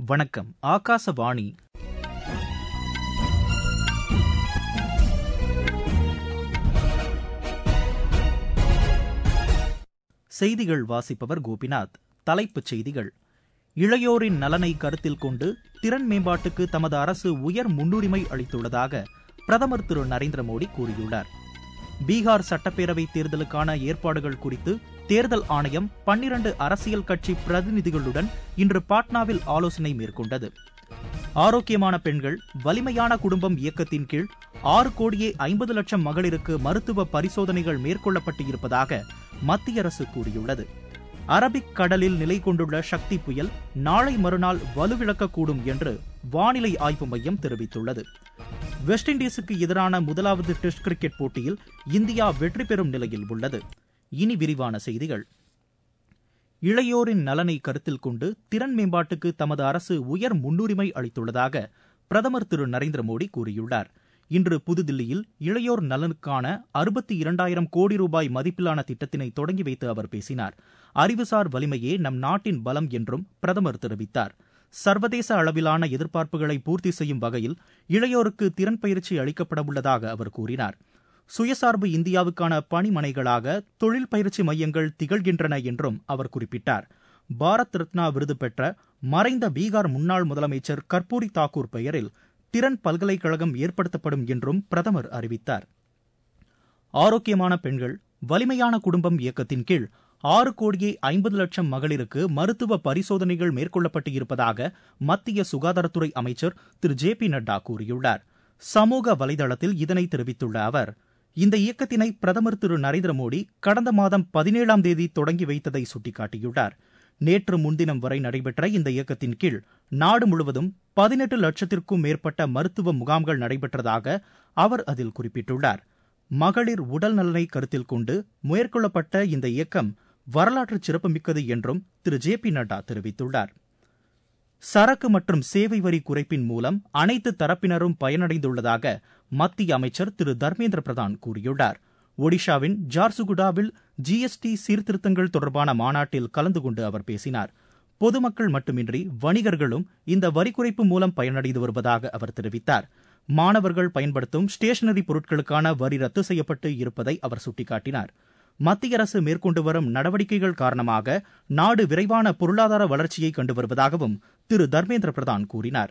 வணக்கம் ஆகாசவாணி செய்திகள் வாசிப்பவர் கோபிநாத் தலைப்புச் செய்திகள் இளையோரின் நலனை கருத்தில் கொண்டு திறன் மேம்பாட்டுக்கு தமது அரசு உயர் முன்னுரிமை அளித்துள்ளதாக பிரதமர் திரு நரேந்திர மோடி கூறியுள்ளார் பீகார் சட்டப்பேரவை தேர்தலுக்கான ஏற்பாடுகள் குறித்து தேர்தல் ஆணையம் பன்னிரண்டு அரசியல் கட்சி பிரதிநிதிகளுடன் இன்று பாட்னாவில் ஆலோசனை மேற்கொண்டது ஆரோக்கியமான பெண்கள் வலிமையான குடும்பம் இயக்கத்தின் கீழ் ஆறு கோடியே ஐம்பது லட்சம் மகளிருக்கு மருத்துவ பரிசோதனைகள் மேற்கொள்ளப்பட்டு இருப்பதாக மத்திய அரசு கூறியுள்ளது அரபிக் கடலில் நிலை கொண்டுள்ள சக்தி புயல் நாளை மறுநாள் வலுவிழக்கக்கூடும் என்று வானிலை ஆய்வு மையம் தெரிவித்துள்ளது வெஸ்ட் இண்டீஸுக்கு எதிரான முதலாவது டெஸ்ட் கிரிக்கெட் போட்டியில் இந்தியா வெற்றி பெறும் நிலையில் உள்ளது இனி விரிவான செய்திகள் இளையோரின் நலனை கருத்தில் கொண்டு திறன் மேம்பாட்டுக்கு தமது அரசு உயர் முன்னுரிமை அளித்துள்ளதாக பிரதமர் திரு நரேந்திர மோடி கூறியுள்ளார் இன்று புதுதில்லியில் இளையோர் நலனுக்கான அறுபத்தி இரண்டாயிரம் கோடி ரூபாய் மதிப்பிலான திட்டத்தினை தொடங்கி வைத்து அவர் பேசினார் அறிவுசார் வலிமையே நம் நாட்டின் பலம் என்றும் பிரதமர் தெரிவித்தார் சர்வதேச அளவிலான எதிர்பார்ப்புகளை பூர்த்தி செய்யும் வகையில் இளையோருக்கு திறன் பயிற்சி அளிக்கப்படவுள்ளதாக அவர் கூறினார் சுயசார்பு இந்தியாவுக்கான பணிமனைகளாக தொழில் பயிற்சி மையங்கள் திகழ்கின்றன என்றும் அவர் குறிப்பிட்டார் பாரத் ரத்னா விருது பெற்ற மறைந்த பீகார் முன்னாள் முதலமைச்சர் கர்பூரி தாக்கூர் பெயரில் திறன் பல்கலைக்கழகம் ஏற்படுத்தப்படும் என்றும் பிரதமர் அறிவித்தார் ஆரோக்கியமான பெண்கள் வலிமையான குடும்பம் இயக்கத்தின் கீழ் ஆறு கோடியே ஐம்பது லட்சம் மகளிருக்கு மருத்துவ பரிசோதனைகள் மேற்கொள்ளப்பட்டு இருப்பதாக மத்திய சுகாதாரத்துறை அமைச்சர் திரு ஜே பி நட்டா கூறியுள்ளார் சமூக வலைதளத்தில் இதனை தெரிவித்துள்ள அவர் இந்த இயக்கத்தினை பிரதமர் திரு நரேந்திர மோடி கடந்த மாதம் பதினேழாம் தேதி தொடங்கி வைத்ததை சுட்டிக்காட்டியுள்ளார் நேற்று முன்தினம் வரை நடைபெற்ற இந்த இயக்கத்தின் கீழ் நாடு முழுவதும் பதினெட்டு லட்சத்திற்கும் மேற்பட்ட மருத்துவ முகாம்கள் நடைபெற்றதாக அவர் அதில் குறிப்பிட்டுள்ளார் மகளிர் உடல் நலனை கருத்தில் கொண்டு மேற்கொள்ளப்பட்ட இந்த இயக்கம் வரலாற்று சிறப்புமிக்கது என்றும் திரு ஜே பி நட்டா தெரிவித்துள்ளார் சரக்கு மற்றும் சேவை வரி குறைப்பின் மூலம் அனைத்து தரப்பினரும் பயனடைந்துள்ளதாக மத்திய அமைச்சர் திரு தர்மேந்திர பிரதான் கூறியுள்ளார் ஒடிஷாவின் ஜார்சுகுடாவில் ஜிஎஸ்டி சீர்திருத்தங்கள் தொடர்பான மாநாட்டில் கலந்து கொண்டு அவர் பேசினார் பொதுமக்கள் மட்டுமின்றி வணிகர்களும் இந்த வரி குறைப்பு மூலம் பயனடைந்து வருவதாக அவர் தெரிவித்தார் மாணவர்கள் பயன்படுத்தும் ஸ்டேஷனரி பொருட்களுக்கான வரி ரத்து செய்யப்பட்டு இருப்பதை அவர் சுட்டிக்காட்டினார் மத்திய அரசு மேற்கொண்டு வரும் நடவடிக்கைகள் காரணமாக நாடு விரைவான பொருளாதார வளர்ச்சியை கண்டு வருவதாகவும் திரு தர்மேந்திர பிரதான் கூறினார்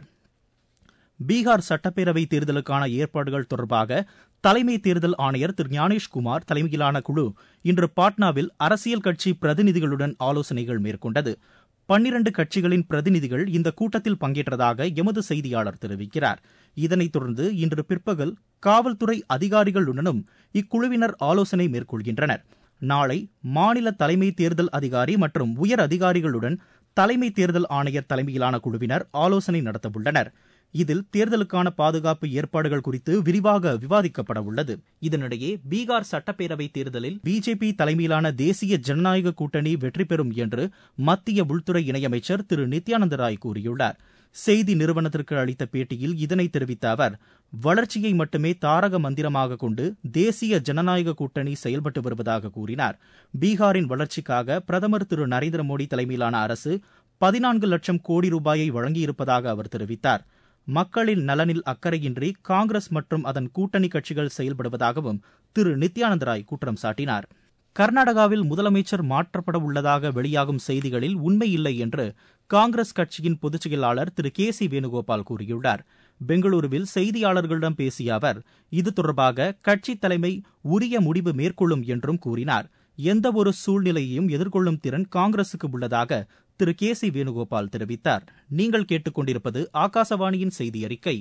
பீகார் சட்டப்பேரவை தேர்தலுக்கான ஏற்பாடுகள் தொடர்பாக தலைமை தேர்தல் ஆணையர் திரு ஞானேஷ்குமார் தலைமையிலான குழு இன்று பாட்னாவில் அரசியல் கட்சி பிரதிநிதிகளுடன் ஆலோசனைகள் மேற்கொண்டது பன்னிரண்டு கட்சிகளின் பிரதிநிதிகள் இந்த கூட்டத்தில் பங்கேற்றதாக எமது செய்தியாளர் தெரிவிக்கிறார் இதனைத் தொடர்ந்து இன்று பிற்பகல் காவல்துறை அதிகாரிகளுடனும் இக்குழுவினர் ஆலோசனை மேற்கொள்கின்றனர் நாளை மாநில தலைமை தேர்தல் அதிகாரி மற்றும் உயர் அதிகாரிகளுடன் தலைமை தேர்தல் ஆணையர் தலைமையிலான குழுவினர் ஆலோசனை நடத்தவுள்ளனர் இதில் தேர்தலுக்கான பாதுகாப்பு ஏற்பாடுகள் குறித்து விரிவாக விவாதிக்கப்பட உள்ளது இதனிடையே பீகார் சட்டப்பேரவை தேர்தலில் பிஜேபி தலைமையிலான தேசிய ஜனநாயக கூட்டணி வெற்றி பெறும் என்று மத்திய உள்துறை இணையமைச்சர் திரு நித்யானந்த ராய் கூறியுள்ளார் செய்தி நிறுவனத்திற்கு அளித்த பேட்டியில் இதனை தெரிவித்த அவர் வளர்ச்சியை மட்டுமே தாரக மந்திரமாக கொண்டு தேசிய ஜனநாயக கூட்டணி செயல்பட்டு வருவதாக கூறினார் பீகாரின் வளர்ச்சிக்காக பிரதமர் திரு நரேந்திர மோடி தலைமையிலான அரசு பதினான்கு லட்சம் கோடி ரூபாயை வழங்கியிருப்பதாக அவர் தெரிவித்தார் மக்களின் நலனில் அக்கறையின்றி காங்கிரஸ் மற்றும் அதன் கூட்டணி கட்சிகள் செயல்படுவதாகவும் திரு நித்யானந்த ராய் குற்றம் சாட்டினார் கர்நாடகாவில் முதலமைச்சர் மாற்றப்பட உள்ளதாக வெளியாகும் செய்திகளில் உண்மையில்லை என்று காங்கிரஸ் கட்சியின் பொதுச் செயலாளர் திரு கே சி வேணுகோபால் கூறியுள்ளார் பெங்களூருவில் செய்தியாளர்களிடம் பேசிய அவர் இது தொடர்பாக கட்சித் தலைமை உரிய முடிவு மேற்கொள்ளும் என்றும் கூறினார் எந்தவொரு சூழ்நிலையையும் எதிர்கொள்ளும் திறன் காங்கிரசுக்கு உள்ளதாக திரு கே சி வேணுகோபால் தெரிவித்தார் நீங்கள் கேட்டுக்கொண்டிருப்பது ஆகாசவாணியின் செய்தி அறிக்கை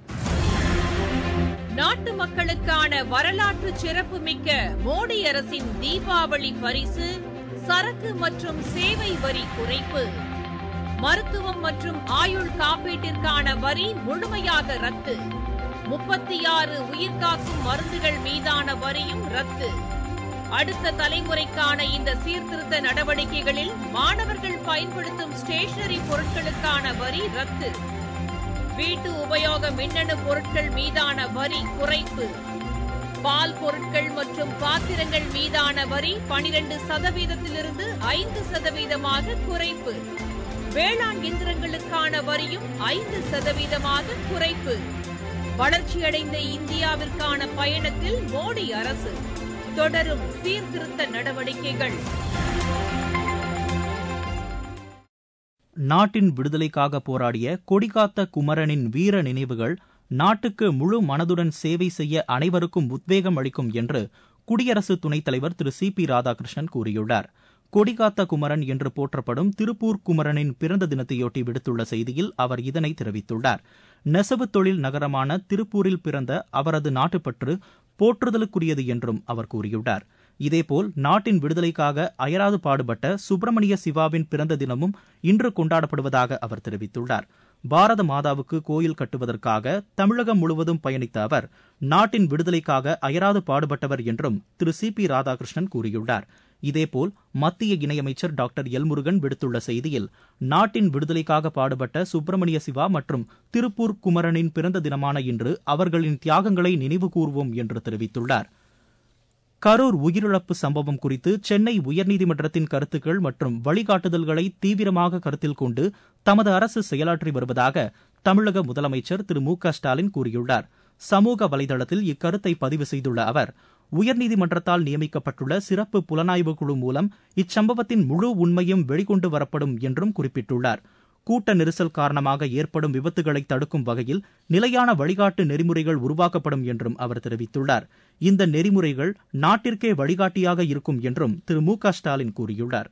நாட்டு மக்களுக்கான வரலாற்று சிறப்புமிக்க மோடி அரசின் தீபாவளி பரிசு சரக்கு மற்றும் சேவை வரி குறைப்பு மருத்துவம் மற்றும் ஆயுள் காப்பீட்டிற்கான வரி முழுமையாக ரத்து முப்பத்தி ஆறு உயிர்காக்கும் மருந்துகள் மீதான வரியும் ரத்து அடுத்த தலைமுறைக்கான இந்த சீர்திருத்த நடவடிக்கைகளில் மாணவர்கள் பயன்படுத்தும் ஸ்டேஷனரி பொருட்களுக்கான வரி ரத்து வீட்டு உபயோக மின்னணு பொருட்கள் மீதான வரி குறைப்பு பால் பொருட்கள் மற்றும் பாத்திரங்கள் மீதான வரி பனிரெண்டு சதவீதத்திலிருந்து ஐந்து சதவீதமாக குறைப்பு வேளாண் இயந்திரங்களுக்கான வரியும் ஐந்து சதவீதமாக குறைப்பு வளர்ச்சியடைந்த இந்தியாவிற்கான பயணத்தில் மோடி அரசு தொடரும் சீர்திருத்த நடவடிக்கைகள் நாட்டின் விடுதலைக்காக போராடிய கொடிகாத்த குமரனின் வீர நினைவுகள் நாட்டுக்கு முழு மனதுடன் சேவை செய்ய அனைவருக்கும் உத்வேகம் அளிக்கும் என்று குடியரசு துணைத் தலைவர் திரு சி பி ராதாகிருஷ்ணன் கூறியுள்ளார் கொடிகாத்த குமரன் என்று போற்றப்படும் திருப்பூர் குமரனின் பிறந்த தினத்தையொட்டி விடுத்துள்ள செய்தியில் அவர் இதனை தெரிவித்துள்ளார் நெசவு தொழில் நகரமான திருப்பூரில் பிறந்த அவரது நாட்டுப்பற்று போற்றுதலுக்குரியது என்றும் அவர் கூறியுள்ளார் இதேபோல் நாட்டின் விடுதலைக்காக அயராது பாடுபட்ட சுப்பிரமணிய சிவாவின் பிறந்த தினமும் இன்று கொண்டாடப்படுவதாக அவர் தெரிவித்துள்ளார் பாரத மாதாவுக்கு கோயில் கட்டுவதற்காக தமிழகம் முழுவதும் பயணித்த அவர் நாட்டின் விடுதலைக்காக அயராது பாடுபட்டவர் என்றும் திரு சி பி ராதாகிருஷ்ணன் கூறியுள்ளார் இதேபோல் மத்திய இணையமைச்சர் டாக்டர் எல் முருகன் விடுத்துள்ள செய்தியில் நாட்டின் விடுதலைக்காக பாடுபட்ட சுப்பிரமணிய சிவா மற்றும் திருப்பூர் குமரனின் பிறந்த தினமான இன்று அவர்களின் தியாகங்களை நினைவு கூர்வோம் என்று தெரிவித்துள்ளார் கரூர் உயிரிழப்பு சம்பவம் குறித்து சென்னை உயர்நீதிமன்றத்தின் கருத்துக்கள் மற்றும் வழிகாட்டுதல்களை தீவிரமாக கருத்தில் கொண்டு தமது அரசு செயலாற்றி வருவதாக தமிழக முதலமைச்சர் திரு மு க ஸ்டாலின் கூறியுள்ளார் சமூக வலைதளத்தில் இக்கருத்தை பதிவு செய்துள்ள அவர் உயர்நீதிமன்றத்தால் நியமிக்கப்பட்டுள்ள சிறப்பு புலனாய்வு குழு மூலம் இச்சம்பவத்தின் முழு உண்மையும் வெளிக்கொண்டு வரப்படும் என்றும் குறிப்பிட்டுள்ளார் கூட்ட நெரிசல் காரணமாக ஏற்படும் விபத்துகளை தடுக்கும் வகையில் நிலையான வழிகாட்டு நெறிமுறைகள் உருவாக்கப்படும் என்றும் அவர் தெரிவித்துள்ளார் இந்த நெறிமுறைகள் நாட்டிற்கே வழிகாட்டியாக இருக்கும் என்றும் திரு மு க ஸ்டாலின் கூறியுள்ளார்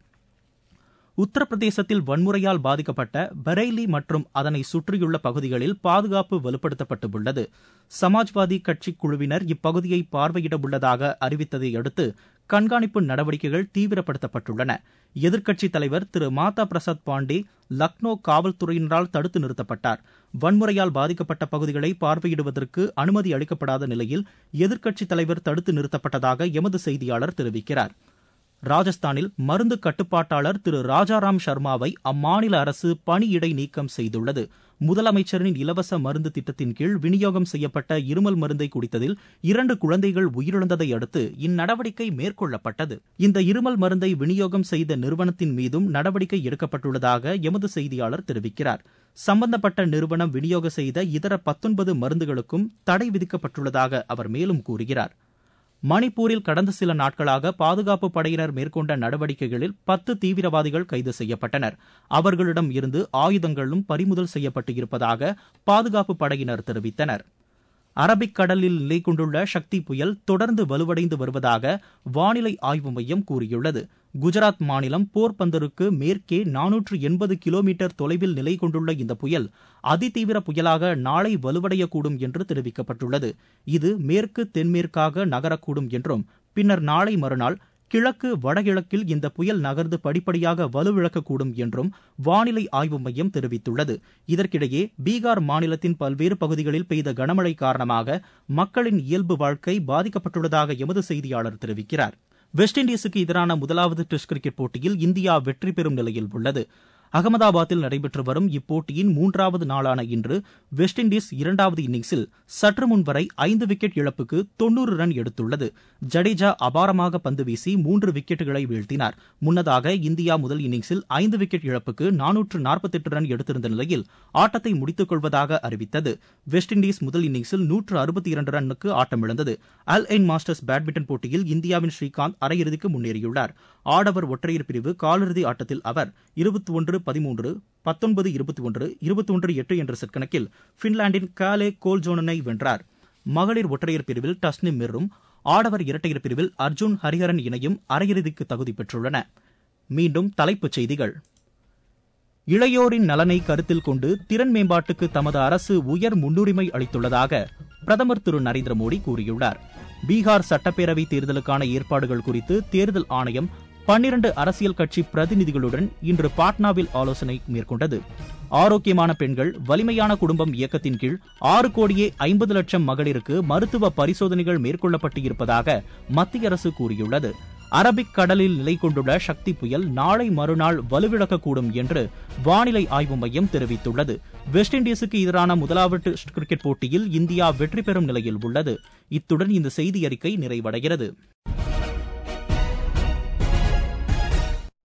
உத்தரப்பிரதேசத்தில் வன்முறையால் பாதிக்கப்பட்ட பரேலி மற்றும் அதனை சுற்றியுள்ள பகுதிகளில் பாதுகாப்பு வலுப்படுத்தப்பட்டு உள்ளது சமாஜ்வாதி கட்சி குழுவினர் இப்பகுதியை பார்வையிட உள்ளதாக அறிவித்ததை அடுத்து கண்காணிப்பு நடவடிக்கைகள் தீவிரப்படுத்தப்பட்டுள்ளன எதிர்க்கட்சித் தலைவர் திரு மாதா பிரசாத் பாண்டே லக்னோ காவல்துறையினரால் தடுத்து நிறுத்தப்பட்டார் வன்முறையால் பாதிக்கப்பட்ட பகுதிகளை பார்வையிடுவதற்கு அனுமதி அளிக்கப்படாத நிலையில் எதிர்க்கட்சித் தலைவர் தடுத்து நிறுத்தப்பட்டதாக எமது செய்தியாளர் தெரிவிக்கிறார் ராஜஸ்தானில் மருந்து கட்டுப்பாட்டாளர் திரு ராஜாராம் சர்மாவை அம்மாநில அரசு பணியிடை நீக்கம் செய்துள்ளது முதலமைச்சரின் இலவச மருந்து திட்டத்தின் கீழ் விநியோகம் செய்யப்பட்ட இருமல் மருந்தை குடித்ததில் இரண்டு குழந்தைகள் உயிரிழந்ததை அடுத்து இந்நடவடிக்கை மேற்கொள்ளப்பட்டது இந்த இருமல் மருந்தை விநியோகம் செய்த நிறுவனத்தின் மீதும் நடவடிக்கை எடுக்கப்பட்டுள்ளதாக எமது செய்தியாளர் தெரிவிக்கிறார் சம்பந்தப்பட்ட நிறுவனம் விநியோக செய்த இதர பத்தொன்பது மருந்துகளுக்கும் தடை விதிக்கப்பட்டுள்ளதாக அவர் மேலும் கூறுகிறார் மணிப்பூரில் கடந்த சில நாட்களாக பாதுகாப்பு படையினர் மேற்கொண்ட நடவடிக்கைகளில் பத்து தீவிரவாதிகள் கைது செய்யப்பட்டனர் அவர்களிடம் இருந்து ஆயுதங்களும் பறிமுதல் செய்யப்பட்டு இருப்பதாக பாதுகாப்பு படையினர் தெரிவித்தனர் அரபிக் கடலில் நிலை கொண்டுள்ள சக்தி புயல் தொடர்ந்து வலுவடைந்து வருவதாக வானிலை ஆய்வு மையம் கூறியுள்ளது குஜராத் மாநிலம் போர்பந்தருக்கு மேற்கே நானூற்று எண்பது கிலோமீட்டர் தொலைவில் நிலை கொண்டுள்ள இந்த புயல் அதிதீவிர புயலாக நாளை வலுவடையக்கூடும் என்று தெரிவிக்கப்பட்டுள்ளது இது மேற்கு தென்மேற்காக நகரக்கூடும் என்றும் பின்னர் நாளை மறுநாள் கிழக்கு வடகிழக்கில் இந்த புயல் நகர்ந்து படிப்படியாக வலுவிழக்கக்கூடும் என்றும் வானிலை ஆய்வு மையம் தெரிவித்துள்ளது இதற்கிடையே பீகார் மாநிலத்தின் பல்வேறு பகுதிகளில் பெய்த கனமழை காரணமாக மக்களின் இயல்பு வாழ்க்கை பாதிக்கப்பட்டுள்ளதாக எமது செய்தியாளர் தெரிவிக்கிறார் வெஸ்ட் இண்டீஸுக்கு எதிரான முதலாவது டெஸ்ட் கிரிக்கெட் போட்டியில் இந்தியா வெற்றி பெறும் நிலையில் உள்ளது அகமதாபாத்தில் நடைபெற்று வரும் இப்போட்டியின் மூன்றாவது நாளான இன்று வெஸ்ட் இண்டீஸ் இரண்டாவது இன்னிங்ஸில் சற்று முன் வரை ஐந்து விக்கெட் இழப்புக்கு தொன்னூறு ரன் எடுத்துள்ளது ஜடேஜா அபாரமாக பந்து வீசி மூன்று விக்கெட்டுகளை வீழ்த்தினார் முன்னதாக இந்தியா முதல் இன்னிங்ஸில் ஐந்து விக்கெட் இழப்புக்கு நானூற்று நாற்பத்தெட்டு ரன் எடுத்திருந்த நிலையில் ஆட்டத்தை முடித்துக் கொள்வதாக அறிவித்தது வெஸ்ட் இண்டீஸ் முதல் இன்னிங்ஸில் நூற்று அறுபத்தி இரண்டு ரன்னுக்கு ஆட்டமிழந்தது அல் என் மாஸ்டர்ஸ் பேட்மிண்டன் போட்டியில் இந்தியாவின் ஸ்ரீகாந்த் அரையிறுதிக்கு முன்னேறியுள்ளார் ஆடவர் ஒற்றையர் பிரிவு காலிறுதி ஆட்டத்தில் அவர் இருபத்தி ஒன்று பதிமூன்று பத்தொன்பது இருபத்தி ஒன்று இருபத்தி ஒன்று எட்டு என்ற செட் கணக்கில் பின்லாந்தின் காலே கோல்ஜோனனை வென்றார் மகளிர் ஒற்றையர் பிரிவில் டஸ்னிம் மிர்ரும் ஆடவர் இரட்டையர் பிரிவில் அர்ஜுன் ஹரிஹரன் இணையும் அரையிறுதிக்கு தகுதி பெற்றுள்ளன மீண்டும் தலைப்புச் செய்திகள் இளையோரின் நலனை கருத்தில் கொண்டு திறன் மேம்பாட்டுக்கு தமது அரசு உயர் முன்னுரிமை அளித்துள்ளதாக பிரதமர் திரு நரேந்திர மோடி கூறியுள்ளார் பீகார் சட்டப்பேரவை தேர்தலுக்கான ஏற்பாடுகள் குறித்து தேர்தல் ஆணையம் பன்னிரண்டு அரசியல் கட்சி பிரதிநிதிகளுடன் இன்று பாட்னாவில் ஆலோசனை மேற்கொண்டது ஆரோக்கியமான பெண்கள் வலிமையான குடும்பம் இயக்கத்தின் கீழ் ஆறு கோடியே ஐம்பது லட்சம் மகளிருக்கு மருத்துவ பரிசோதனைகள் மேற்கொள்ளப்பட்டு இருப்பதாக மத்திய அரசு கூறியுள்ளது அரபிக் கடலில் நிலை கொண்டுள்ள சக்தி புயல் நாளை மறுநாள் வலுவிழக்கக்கூடும் என்று வானிலை ஆய்வு மையம் தெரிவித்துள்ளது வெஸ்ட் இண்டீஸுக்கு எதிரான முதலாவது டெஸ்ட் கிரிக்கெட் போட்டியில் இந்தியா வெற்றி பெறும் நிலையில் உள்ளது இத்துடன் இந்த செய்தி அறிக்கை நிறைவடைகிறது